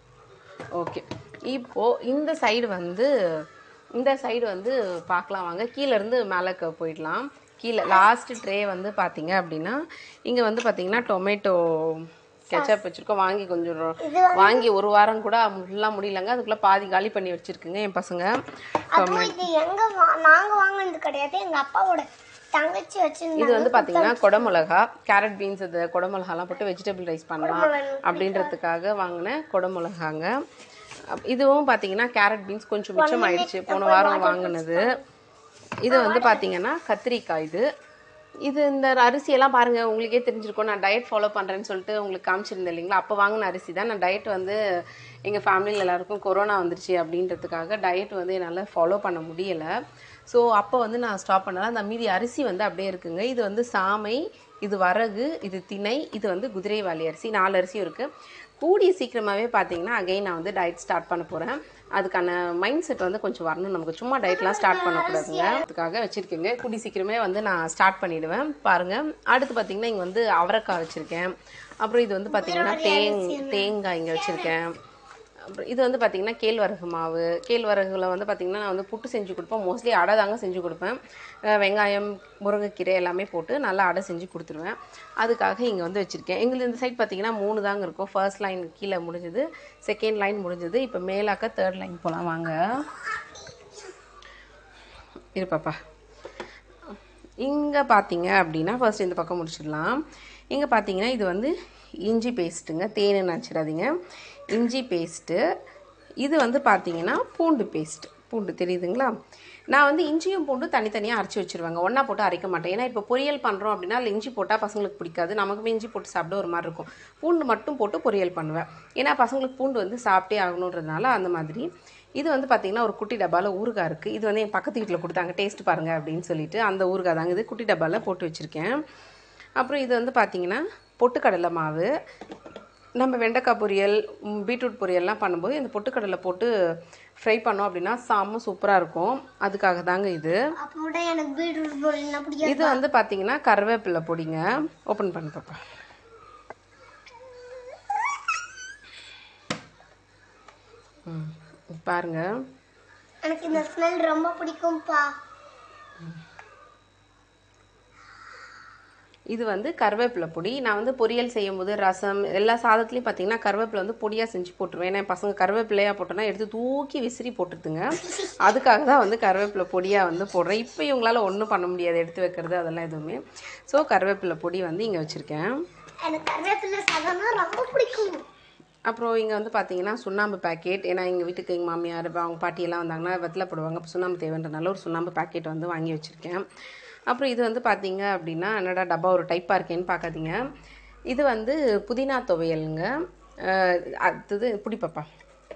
ஓகே இப்போது இந்த சைடு வந்து இந்த சைடு வந்து பார்க்கலாம் வாங்க கீழே இருந்து மேலே க- போயிடலாம் கீழே லாஸ்ட் ட்ரே வந்து பார்த்தீங்க அப்படின்னா இங்கே வந்து பார்த்தீங்கன்னா டொமேட்டோ கெச்சப் வச்சுருக்கோம் வாங்கி கொஞ்சம் ரொ- வாங்கி ஒரு வாரம் கூட ஃபுல்லாக முடியலங்க அதுக்குள்ளே பாதி காலி பண்ணி வச்சுருக்குங்க என் பசங்க அதுவும் இது எங்க வா- நாங்க வாங்கினது கிடையாது எங்க அப்பாவோட தங்கச்சி இது வச்சிருந்தாங்க வந்து பார்த்தீங்கன்னா குடமிளகா கேரட் பீன்ஸ் இது குடமிளகாலாம் போட்டு வெஜிடபிள் ரைஸ் பண்ணலாம் அப்படின்றதுக்காக வாங்கின குடமிளகாங்க அப்- இதுவும் பார்த்தீங்கன்னா கேரட் பீன்ஸ் கொஞ்சம் மிச்சம் ஆயிடுச்சு போன வாரம் வாங்கினது இது வந்து பார்த்தீங்கன்னா கத்திரிக்காய் இது இது இந்த அரிசியெல்லாம் பாருங்கள் உங்களுக்கே தெரிஞ்சிருக்கும் நான் டயட் ஃபாலோ பண்ணுறேன்னு சொல்லிட்டு உங்களுக்கு காமிச்சிருந்தேன் இல்லைங்களா அப்போ வாங்கின அரிசி தான் நான் டயட் வந்து எங்கள் ஃபேமிலியில் எல்லாருக்கும் கொரோனா வந்துருச்சு அப்படின்றதுக்காக டயட் வந்து என்னால் ஃபாலோ பண்ண முடியலை ஸோ அப்போ வந்து நான் ஸ்டாப் பண்ணல அந்த மீதி அரிசி வந்து அப்படியே இருக்குங்க இது வந்து சாமை இது வரகு இது திணை இது வந்து குதிரைவாலி அரிசி நாலு அரிசியும் இருக்குது கூடிய சீக்கிரமாகவே பார்த்தீங்கன்னா அகைன் நான் வந்து டயட் ஸ்டார்ட் பண்ண போகிறேன் அதுக்கான மைண்ட் செட் வந்து கொஞ்சம் வரணும் நமக்கு சும்மா டயட்லாம் ஸ்டார்ட் பண்ணக்கூடாதுங்க அதுக்காக வச்சுருக்கேங்க கூடிய சீக்கிரமே வந்து நான் ஸ்டார்ட் பண்ணிடுவேன் பாருங்கள் அடுத்து பார்த்தீங்கன்னா இங்கே வந்து அவரைக்காய் வச்சுருக்கேன் அப்புறம் இது வந்து பார்த்தீங்கன்னா தேங் தேங்காய் இங்கே வச்சுருக்கேன் அப்புறம் இது வந்து பார்த்திங்கன்னா கேழ்வரகு மாவு கேழ்வரகுல வந்து பார்த்திங்கன்னா நான் வந்து புட்டு செஞ்சு கொடுப்பேன் மோஸ்ட்லி அடை தாங்க செஞ்சு கொடுப்பேன் அஹ் வெங்காயம் முருங்கைக்கீரை எல்லாமே போட்டு நல்லா அடை செஞ்சு கொடுத்துருவேன் அதுக்காக இங்கே வந்து வச்சுருக்கேன் எங்களுக்கு இந்த சைட் பார்த்திங்கன்னா மூணு தாங்க இருக்கும் ஃபர்ஸ்ட் லைன் கீழே முடிஞ்சது செகண்ட் லைன் முடிஞ்சது இப்போ மேலாக்க தேர்ட் லைன் போகலாம் வாங்க இரு பாப்பா இங்கே பார்த்தீங்க அப்படின்னா ஃபர்ஸ்ட் இந்த பக்கம் முடிச்சிடலாம் இங்கே பார்த்தீங்கன்னா இது வந்து இஞ்சி பேஸ்ட்டுங்க தேனு நினச்சிடாதீங்க இஞ்சி பேஸ்ட்டு இது வந்து பார்த்தீங்கன்னா பூண்டு பேஸ்ட் பூண்டு தெரியுதுங்களா நான் வந்து இஞ்சியும் பூண்டும் தனித்தனியாக அரைச்சி வச்சுருவாங்க ஒன்றா போட்டு அரைக்க மாட்டேன் ஏன்னா இப்போ பொரியல் பண்ணுறோம் அப்படின்னா அதில் இஞ்சி போட்டால் பசங்களுக்கு பிடிக்காது நமக்குமே இஞ்சி போட்டு சாப்பிட ஒரு மாதிரி இருக்கும் பூண்டு மட்டும் போட்டு பொரியல் பண்ணுவேன் ஏன்னா பசங்களுக்கு பூண்டு வந்து சாப்பிட்டே ஆகணுன்றதுனால அந்த மாதிரி இது வந்து பார்த்தீங்கன்னா ஒரு குட்டி டப்பாவில் ஊறுகாய் இருக்குது இது வந்து என் பக்கத்து வீட்டில் கொடுத்தாங்க டேஸ்ட் பாருங்கள் அப்படின்னு சொல்லிட்டு அந்த ஊறுகாய் தாங்க இது குட்டி டப்பாவில் போட்டு வச்சுருக்கேன் அப்புறம் இது வந்து பார்த்தீங்கன்னா பொட்டுக்கடலை மாவு நம்ம வெண்டைக்காய் பொரியல் ம், பீட்ரூட் பொரியல்லாம் பண்ணும்போது இந்த பொட்டுக்கடலை போட்டு ஃப்ரை பண்ணோம் அப்படின்னா செம்ம சூப்பராக இருக்கும் அதுக்காக தாங்க இது அப்போட எனக்கு பீட்ரூட் பொரியல்னா பிடிக்காது இது வந்து பார்த்தீங்கன்னா கருவேப்பிலை பொடிங்க ஓப்பன் பண்ணி பாப்பா ம் பாருங்க எனக்கு இந்த ஸ்மெல் ரொம்ப பிடிக்கும்ப்பா இது வந்து கருவேப்பிலை பொடி நான் வந்து பொரியல் செய்யும்போது ரசம் எல்லா சாதத்துலேயும் பார்த்தீங்கன்னா கருவேப்பிலை வந்து பொடியாக செஞ்சு போட்டுருவேன் ஏன்னா என் பசங்க கருவேப்பிலையாக போட்டோன்னா எடுத்து தூக்கி விசிறி போட்டுருதுங்க அதுக்காக தான் வந்து கருவேப்பிலை பொடியாக வந்து போடுறேன் இப்போ இவங்களால ஒன்றும் பண்ண முடியாது எடுத்து வைக்கிறது அதெல்லாம் எதுவுமே ஸோ கருவேப்பிலை பொடி வந்து இங்கே வச்சுருக்கேன் எனக்கு கருவேப்பிலை சாதம்னா ரொம்ப பிடிக்கும் அப்புறம் இங்கே வந்து பார்த்தீங்கன்னா சுண்ணாம்பு பேக்கெட் ஏன்னா எங்கள் வீட்டுக்கு எங்கள் மாமியார் அவங்க பாட்டியெல்லாம் வந்தாங்கன்னா வெத்தலை போடுவாங்க அப்போ சுண்ணாம்பு தேவைன்றனால ஒரு சுண்ணாம்பு பேக்கெட் வந்து வாங்கி வச்சுருக்கேன் அப்புறம் இது வந்து பார்த்தீங்க அப்படின்னா என்னடா டப்பா ஒரு டைப்பாக இருக்கேன்னு பார்க்காதீங்க இது வந்து புதினா துவையலுங்க அஹ் அடுத்தது புடி பாப்பா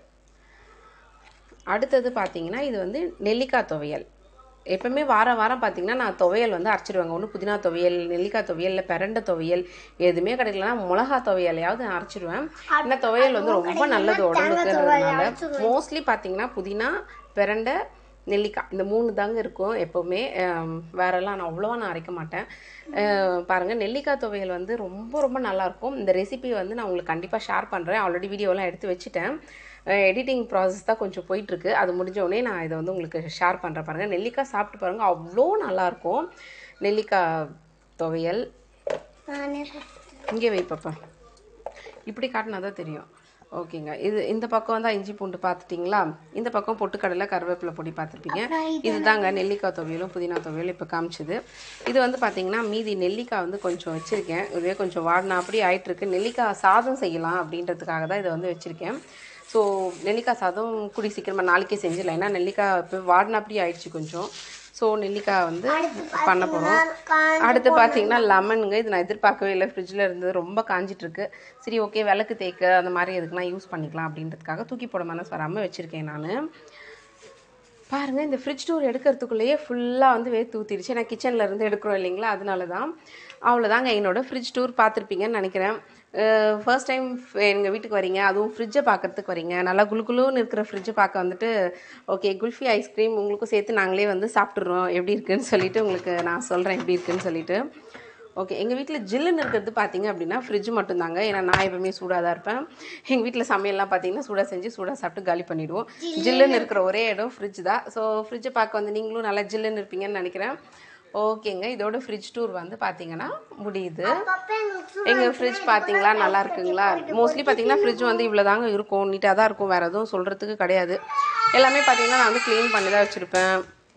அடுத்தது பார்த்தீங்கன்னா இது வந்து நெல்லிக்காய் துவையல் எப்பவுமே வாரம் வாரம் பார்த்தீங்கன்னா நான் துவையல் வந்து அரைச்சிடுவாங்க ஒன்று புதினா துவையல் நெல்லிக்காய் துவையல் இல்லை பிரண்டை துவையல் எதுவுமே கிடைக்கலனா மிளகா துவையலையாவது நான் அரைச்சிடுவேன் ஏன்னா துவையல் வந்து ரொம்ப நல்லது உடம்புக்குன்றதுனால மோஸ்ட்லி பார்த்தீங்கன்னா புதினா பிரண்டை நெல்லிக்காய் இந்த மூணு தாங்க இருக்கும் எப்போவுமே அஹ் வேறெல்லாம் நான் அவ்வளோவா நான் அரைக்க மாட்டேன் அஹ் பாருங்க நெல்லிக்காய் துவையல் வந்து ரொம்ப ரொம்ப நல்லாயிருக்கும் இந்த ரெசிபி வந்து நான் உங்களுக்கு கண்டிப்பாக ஷேர் பண்ணுறேன் ஆல்ரெடி வீடியோலாம் எடுத்து வச்சுட்டேன் எடிட்டிங் ப்ராசஸ் தான் கொஞ்சம் போயிட்டுருக்கு அது முடிஞ்ச உடனே நான் இதை வந்து உங்களுக்கு ஷேர் பண்ணுறேன் பாருங்கள் நெல்லிக்காய் சாப்பிட்டு பாருங்கள் அவ்வளோ நல்லாயிருக்கும் நெல்லிக்காய் துவையல் நானே இங்கே வை பாப்பா இப்படி காட்டினா தான் தெரியும் ஓகேங்க இது இந்த பக்கம் வந்து இஞ்சி பூண்டு பார்த்துட்டிங்களா இந்த பக்கம் பொட்டுக்கடலை கருவேப்பிலை பொடி பார்த்துருப்பீங்க இதுதாங்க நெல்லிக்காய் துவையலும் புதினா துவையலும் இப்போ காமிச்சது இது வந்து பார்த்தீங்கன்னா மீதி நெல்லிக்காய் வந்து கொஞ்சம் வச்சுருக்கேன் இதுவே கொஞ்சம் வாடினா அப்படி ஆயிட்டுருக்கு நெல்லிக்காய் சாதம் செய்யலாம் அப்படின்றதுக்காக தான் இதை வந்து வச்சுருக்கேன் ஸோ நெல்லிக்காய் சாதம் கூடி சீக்கிரமாக நாளைக்கே செஞ்சிடலாம் ஏன்னா நெல்லிக்காய் இப்போ வாடினா அப்படி ஆயிடுச்சு கொஞ்சம் ஸோ நெல்லிக்காய் வந்து பண்ண போகிறோம் அடுத்து பார்த்தீங்கன்னா லெமனுங்க இது நான் எதிர்பார்க்கவே இல்லை ஃப்ரிட்ஜில் இருந்தது ரொம்ப காஞ்சிட்டு இருக்கு சரி ஓகே விளக்கு தேய்க்க அந்த மாதிரி எதுக்குலாம் யூஸ் பண்ணிக்கலாம் அப்படின்றதுக்காக தூக்கி போட மனசு வராமல் வச்சுருக்கேன் நான் பாருங்கள் இந்த ஃப்ரிட்ஜ் டூர் எடுக்கிறதுக்குள்ளேயே ஃபுல்லாக வந்து வேர்த்து ஊற்றிடுச்சு ஏன்னா கிச்சனில் இருந்து எடுக்கிறோம் இல்லைங்களா அதனால தான் அவ்வளோதாங்க என்னோட ஃப்ரிட்ஜ் டூர் பார்த்துருப்பீங்கன்னு நினைக்கிறேன் ஃபர்ஸ்ட் டைம் எங்கள் வீட்டுக்கு வரீங்க அதுவும் ஃப்ரிட்ஜை பார்க்கறதுக்கு வரீங்க நல்லா குளு குளுன்னு இருக்கிற ஃப்ரிட்ஜை பார்க்க வந்துட்டு ஓகே குல்ஃபி ஐஸ்கிரீம் உங்களுக்கும் சேர்த்து நாங்களே வந்து சாப்பிட்றோம் எப்படி இருக்குன்னு சொல்லிட்டு உங்களுக்கு நான் சொல்கிறேன் எப்படி இருக்குன்னு சொல்லிட்டு ஓகே எங்கள் வீட்டில் ஜில்லுன்னு இருக்கிறது பார்த்தீங்க அப்படின்னா ஃப்ரிட்ஜ் மட்டும்தாங்க ஏன்னா நான் எப்பவுமே சூடாக தான் இருப்பேன் எங்கள் வீட்டில் சமையல்லாம் பார்த்தீங்கன்னா சூடாக செஞ்சு சூடாக சாப்பிட்டு காலி பண்ணிவிடுவோம் ஜில்லுன்னு இருக்கிற ஒரே இடம் ஃப்ரிட்ஜ் தான் ஸோ ஃப்ரிட்ஜை பார்க்க வந்து நீங்களும் நல்லா ஜில்லுன்னு இருப்பீங்கன்னு நினைக்கிறேன் ஓகேங்க இதோட ஃப்ரிட்ஜ் டூர் வந்து பார்த்தீங்கன்னா முடியுது அப்பப்ப எங்களுக்கு எங்கள் ஃப்ரிட்ஜ் பார்த்தீங்களா நல்லா இருக்குங்களா மோஸ்ட்லி பார்த்தீங்கன்னா ஃப்ரிட்ஜ் வந்து இவ்வளோ தாங்க இருக்கும் நீட்டாக தான் இருக்கும் வேறு எதுவும் சொல்கிறதுக்கு கிடையாது எல்லாமே பார்த்தீங்கன்னா நான் வந்து க்ளீன் பண்ணி தான் வச்சுருப்பேன்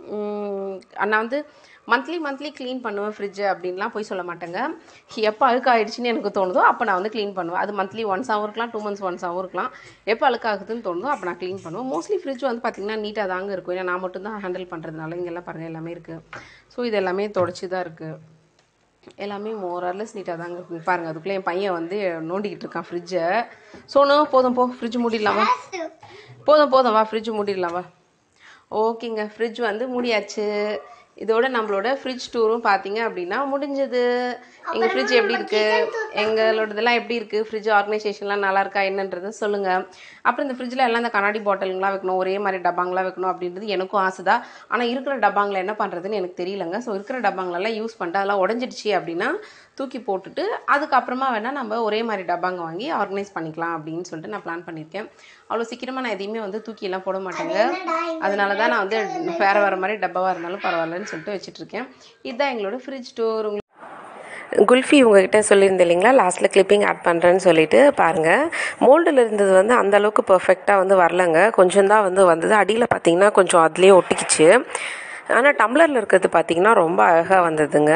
நான் வந்து மந்த்லி மந்த்லி க்ளீன் பண்ணுவேன் ஃப்ரிட்ஜு அப்படின்லாம் போய் சொல்ல மாட்டேங்க எப்போ அழுக்காயிடுச்சுன்னு எனக்கு தோணுதோ அப்போ நான் வந்து க்ளீன் பண்ணுவேன் அது மந்த்லி ஒன்ஸாகவும் இருக்கலாம் டூ மந்த்ஸ் ஒன்ஸாகவும் இருக்கலாம் எப்போ அழுக்காகுதுன்னு தோணுதோ அப்போ நான் க்ளீன் பண்ணுவேன் மோஸ்ட்லி ஃப்ரிட்ஜ் வந்து பார்த்திங்கன்னா நீட்டாக தாங்க இருக்கும் ஏன்னா நான் மட்டும் தான் ஹேண்டில் பண்ணுறதுனால இங்கெல்லாம் பாருங்கள் எல்லாமே இருக்குது ஸோ இது எல்லாமே தொடச்சி தான் இருக்குது எல்லாமே மோரர்லெஸ் நீட்டாக தாங்க இருக்குங்க பாருங்கள் அதுக்குள்ளே என் பையன் வந்து நோண்டிக்கிட்டு இருக்கான் ஃப்ரிட்ஜை சோனு போதும் போ ஃப்ரிட்ஜ் மூடிடலாமா போதும் போதும் வா ஃப்ரிட்ஜ் மூடிடலாம் வா ஓகேங்க ஃப்ரிட்ஜ் வந்து மூடியாச்சு இதோட நம்மளோட ஃப்ரிட்ஜ் டூரும் பார்த்தீங்க அப்படின்னா முடிஞ்சது எங்கள் ஃப்ரிட்ஜ் எப்படி இருக்குது எங்களோடதெல்லாம் எப்படி இருக்குது ஃப்ரிட்ஜ் ஆர்கனைசேஷன்லாம் நல்லா இருக்கா என்னன்றது சொல்லுங்கள் அப்புறம் இந்த ஃப்ரிட்ஜில் எல்லாம் இந்த கண்ணாடி பாட்டிலுங்களாம் வைக்கணும் ஒரே மாதிரி டப்பாங்களாம் வைக்கணும் அப்படின்றது எனக்கும் ஆசை தான் ஆனால் இருக்கிற டப்பாங்களை என்ன பண்ணுறதுன்னு எனக்கு தெரியலங்க ஸோ இருக்கிற டப்பாங்களெல்லாம் யூஸ் பண்ணிட்டு அதெல்லாம் உடஞ்சிடுச்சு அப்படின்னா தூக்கி போட்டுட்டு அதுக்கப்புறமா வேணால் நம்ம ஒரே மாதிரி டப்பாங்க வாங்கி ஆர்கனைஸ் பண்ணிக்கலாம் அப்படின்னு சொல்லிட்டு நான் பிளான் பண்ணியிருக்கேன் அவ்வளோ சீக்கிரமாக நான் எதையுமே வந்து தூக்கி எல்லாம் போட மாட்டேங்க அதனால தான் நான் வந்து வேறு வேறு மாதிரி டப்பாவாக இருந்தாலும் பரவாயில்லன்னு சொல்லிட்டு வச்சுட்ருக்கேன் இதுதான் எங்களோட ஃப்ரிட்ஜ் டோர் குல்ஃபி உங்ககிட்ட சொல்லியிருந்தேன் இல்லைங்களா லாஸ்ட்டில் கிளிப்பிங் ஆட் பண்ணுறேன்னு சொல்லிட்டு பாருங்கள் மோல்டில் இருந்தது வந்து அந்த அளவுக்கு பர்ஃபெக்டாக வந்து வரலங்க கொஞ்சம் தான் வந்து வந்தது அடியில் பார்த்தீங்கன்னா கொஞ்சம் அதுலேயே ஒட்டிக்கிச்சு ஆனால் டம்ளரில் இருக்கிறது பார்த்தீங்கன்னா ரொம்ப அழகாக வந்ததுங்க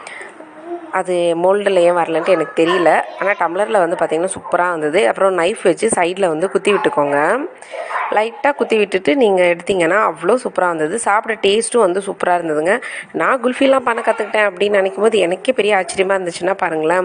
அது மோல்டில் ஏன் வரலன்ட்டு எனக்கு தெரியல ஆனால் டம்ளரில் வந்து பார்த்திங்கன்னா சூப்பராக வந்தது அப்புறம் நைஃப் வச்சு சைடில் வந்து குத்தி விட்டுக்கோங்க லைட்டாக குத்தி விட்டுட்டு நீங்கள் எடுத்தீங்கன்னா அவ்வளோ சூப்பராக வந்தது சாப்பிட டேஸ்ட்டும் வந்து சூப்பராக இருந்ததுங்க நான் குல்ஃபிலாம் பண்ண கற்றுக்கிட்டேன் அப்படின்னு நினைக்கும் போது எனக்கே பெரிய ஆச்சரியமாக இருந்துச்சுன்னா பாருங்களேன்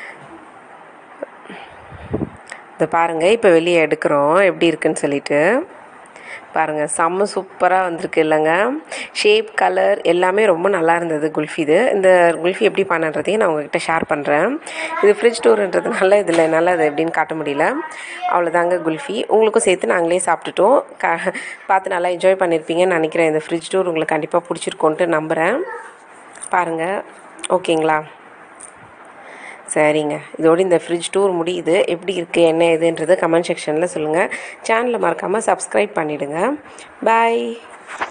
இதை பாருங்கள் இப்போ வெளியே எடுக்கிறோம் எப்படி இருக்குன்னு சொல்லிட்டு பாருங்கள் செம்ம சூப்பராக வந்திருக்கு இல்லைங்க ஷேப் கலர் எல்லாமே ரொம்ப நல்லா இருந்தது குல்ஃபி இது இந்த குல்ஃபி எப்படி பண்ணுறதையும் நான் உங்ககிட்ட ஷேர் பண்ணுறேன் இது ஃப்ரிட்ஜ் டூர்ன்றதுனால இதில் என்னால் அது எப்படின்னு காட்ட முடியல அவ்வளோதாங்க குல்ஃபி உங்களுக்கும் சேர்த்து நாங்களே சாப்பிட்டுட்டோம் க பார்த்து நல்லா என்ஜாய் பண்ணியிருப்பீங்கன்னு நினைக்கிறேன் இந்த ஃப்ரிட்ஜ் டூர் உங்களுக்கு கண்டிப்பாக பிடிச்சிருக்கோன்ட்டு நம்புகிறேன் பாருங்கள் ஓகேங்களா சரிங்க இதோடு இந்த ஃப்ரிட்ஜ் டூர் முடியுது எப்படி இருக்குது என்ன ஏதுன்றது கமெண்ட் செக்ஷனில் சொல்லுங்கள் சேனலை மறக்காமல் சப்ஸ்கிரைப் பண்ணிவிடுங்க பாய்